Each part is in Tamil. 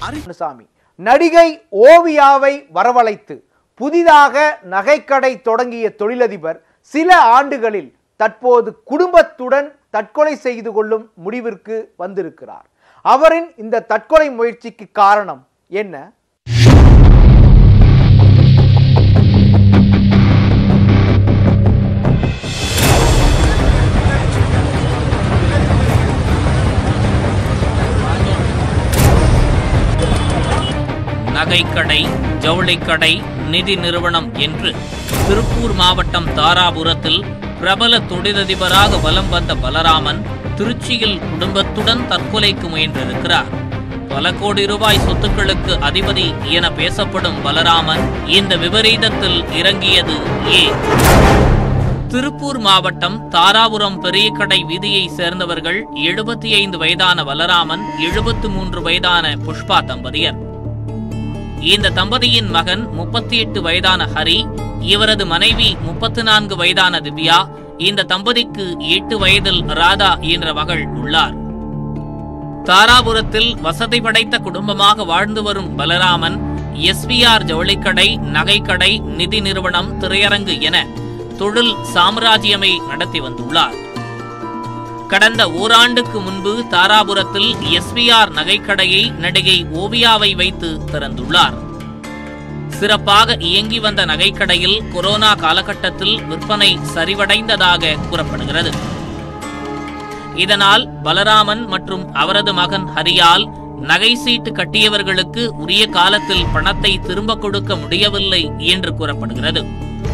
சாமி நடிகை ஓவியாவை வரவழைத்து புதிதாக நகைக்கடை தொடங்கிய தொழிலதிபர் சில ஆண்டுகளில் தற்போது குடும்பத்துடன் தற்கொலை செய்து கொள்ளும் முடிவிற்கு வந்திருக்கிறார் அவரின் இந்த தற்கொலை முயற்சிக்கு காரணம் என்ன நகைக்கடை ஜவுளிக்கடை நிதி நிறுவனம் என்று திருப்பூர் மாவட்டம் தாராபுரத்தில் பிரபல தொழிலதிபராக வலம் வந்த பலராமன் திருச்சியில் குடும்பத்துடன் தற்கொலைக்கு முயன்றிருக்கிறார் பல கோடி ரூபாய் சொத்துக்களுக்கு அதிபதி என பேசப்படும் பலராமன் இந்த விபரீதத்தில் இறங்கியது ஏன் திருப்பூர் மாவட்டம் தாராபுரம் பெரியகடை வீதியை சேர்ந்தவர்கள் எழுபத்தி ஐந்து வயதான பலராமன் எழுபத்து மூன்று வயதான புஷ்பா தம்பதியர் இந்த தம்பதியின் மகன் முப்பத்தி எட்டு வயதான ஹரி இவரது மனைவி முப்பத்து நான்கு வயதான திவ்யா இந்த தம்பதிக்கு எட்டு வயதில் ராதா என்ற மகள் உள்ளார் தாராபுரத்தில் வசதி படைத்த குடும்பமாக வாழ்ந்து வரும் பலராமன் எஸ்பிஆர் ஜவுளிக்கடை நகைக்கடை நிதி நிறுவனம் திரையரங்கு என தொழில் சாம்ராஜ்யமை நடத்தி வந்துள்ளார் கடந்த ஓராண்டுக்கு முன்பு தாராபுரத்தில் எஸ்பிஆர் நகைக்கடையை நடிகை ஓவியாவை வைத்து திறந்துள்ளார் சிறப்பாக இயங்கி வந்த நகைக்கடையில் கொரோனா காலகட்டத்தில் விற்பனை சரிவடைந்ததாக கூறப்படுகிறது இதனால் பலராமன் மற்றும் அவரது மகன் ஹரியால் நகை சீட்டு கட்டியவர்களுக்கு உரிய காலத்தில் பணத்தை திரும்ப கொடுக்க முடியவில்லை என்று கூறப்படுகிறது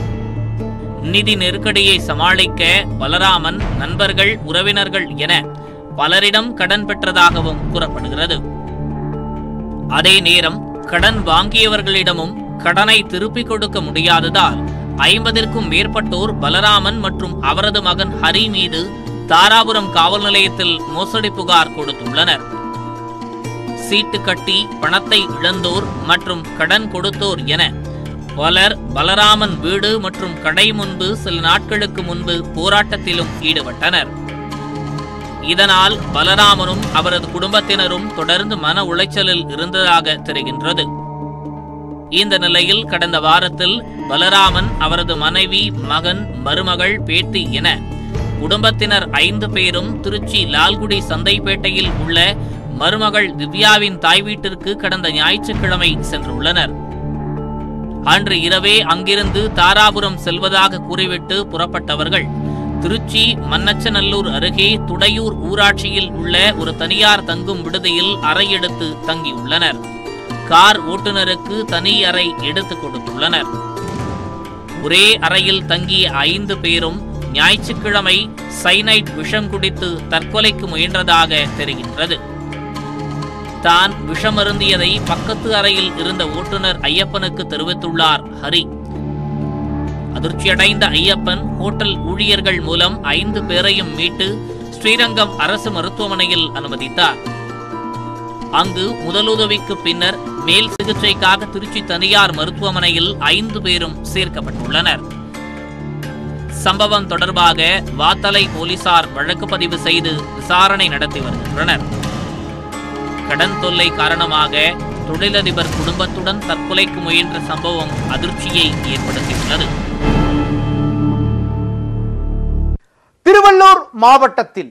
நிதி நெருக்கடியை சமாளிக்க பலராமன் நண்பர்கள் உறவினர்கள் என பலரிடம் கடன் பெற்றதாகவும் கூறப்படுகிறது அதே நேரம் கடன் வாங்கியவர்களிடமும் கடனை திருப்பிக் கொடுக்க முடியாததால் ஐம்பதிற்கும் மேற்பட்டோர் பலராமன் மற்றும் அவரது மகன் ஹரி மீது தாராபுரம் காவல் நிலையத்தில் மோசடி புகார் கொடுத்துள்ளனர் சீட்டு கட்டி பணத்தை இழந்தோர் மற்றும் கடன் கொடுத்தோர் என பலர் பலராமன் வீடு மற்றும் கடை முன்பு சில நாட்களுக்கு முன்பு போராட்டத்திலும் ஈடுபட்டனர் இதனால் பலராமனும் அவரது குடும்பத்தினரும் தொடர்ந்து மன உளைச்சலில் இருந்ததாக தெரிகின்றது இந்த நிலையில் கடந்த வாரத்தில் பலராமன் அவரது மனைவி மகன் மருமகள் பேத்தி என குடும்பத்தினர் ஐந்து பேரும் திருச்சி லால்குடி சந்தைப்பேட்டையில் உள்ள மருமகள் திவ்யாவின் தாய் வீட்டிற்கு கடந்த ஞாயிற்றுக்கிழமை சென்றுள்ளனர் அன்று இரவே அங்கிருந்து தாராபுரம் செல்வதாக கூறிவிட்டு புறப்பட்டவர்கள் திருச்சி மன்னச்சநல்லூர் அருகே துடையூர் ஊராட்சியில் உள்ள ஒரு தனியார் தங்கும் விடுதியில் அறை எடுத்து தங்கியுள்ளனர் கார் ஓட்டுநருக்கு தனி அறை எடுத்துக் கொடுத்துள்ளனர் ஒரே அறையில் தங்கிய ஐந்து பேரும் ஞாயிற்றுக்கிழமை சைனைட் விஷம் குடித்து தற்கொலைக்கு முயன்றதாக தெரிகின்றது தான் விஷமருந்தியதை பக்கத்து அறையில் இருந்த ஓட்டுநர் ஐயப்பனுக்கு தெரிவித்துள்ளார் ஹரி அதிர்ச்சியடைந்த ஐயப்பன் ஹோட்டல் ஊழியர்கள் மூலம் ஐந்து பேரையும் மீட்டு ஸ்ரீரங்கம் அரசு மருத்துவமனையில் அனுமதித்தார் அங்கு முதலுதவிக்கு பின்னர் மேல் சிகிச்சைக்காக திருச்சி தனியார் மருத்துவமனையில் ஐந்து பேரும் சேர்க்கப்பட்டுள்ளனர் சம்பவம் தொடர்பாக வாத்தலை போலீசார் வழக்கு பதிவு செய்து விசாரணை நடத்தி வருகின்றனர் கடன் தொல்லை காரணமாக தொழிலதிபர் குடும்பத்துடன் தற்கொலைக்கு முயன்ற சம்பவம் அதிர்ச்சியை ஏற்படுத்தியுள்ளது திருவள்ளூர் மாவட்டத்தில்